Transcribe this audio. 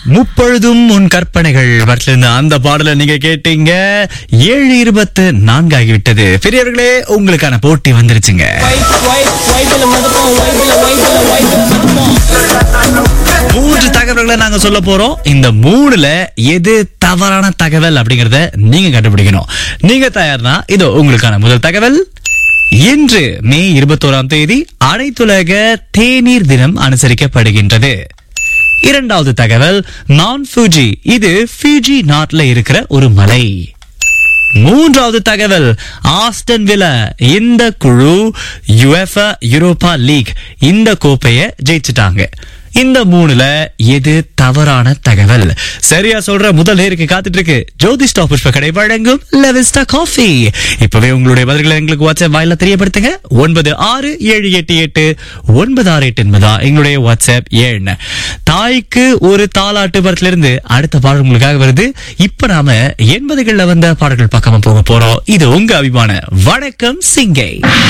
முப்பொழுதும் உன் கற்பனைகள் படத்திலிருந்து அந்த பாடலை நீங்க கேட்டீங்க ஏழு இருபத்து நான்கு ஆகிவிட்டது பெரியவர்களே உங்களுக்கான போட்டி வந்துருச்சுங்க மூன்று தகவல்களை நாங்க சொல்ல போறோம் இந்த மூணுல எது தவறான தகவல் அப்படிங்கறத நீங்க கண்டுபிடிக்கணும் நீங்க தயார்னா இதோ உங்களுக்கான முதல் தகவல் இன்று மே இருபத்தோராம் தேதி அனைத்துலக தேநீர் தினம் அனுசரிக்கப்படுகின்றது இரண்டாவது தகவல் நான் ஃபூஜி இது ஃபிஜி நாட்டுல இருக்கிற ஒரு மலை மூன்றாவது தகவல் ஆஸ்டன் வில இந்த குழு யுஎஃபா யூரோப்பா லீக் இந்த கோப்பைய ஜெயிச்சிட்டாங்க இந்த மூணுல எது தவறான தகவல் சரியா சொல்ற முதல் நேருக்கு காத்துட்டு இருக்கு ஜோதி ஸ்டாப் புஷ்ப கடை வழங்கும் லெவிஸ்டா காஃபி இப்பவே உங்களுடைய பதில்களை எங்களுக்கு வாட்ஸ்அப் வாயில தெரியப்படுத்துங்க ஒன்பது ஆறு ஏழு எட்டு எட்டு ஒன்பது ஆறு எட்டு என்பதா எங்களுடைய வாட்ஸ்அப் ஏழு தாய்க்கு ஒரு தாலாட்டு படத்துல இருந்து அடுத்த பாடல் உங்களுக்காக வருது இப்ப நாம எண்பதுகள்ல வந்த பாடல்கள் பக்கமா போக போறோம் இது உங்க அபிமான வணக்கம் சிங்கை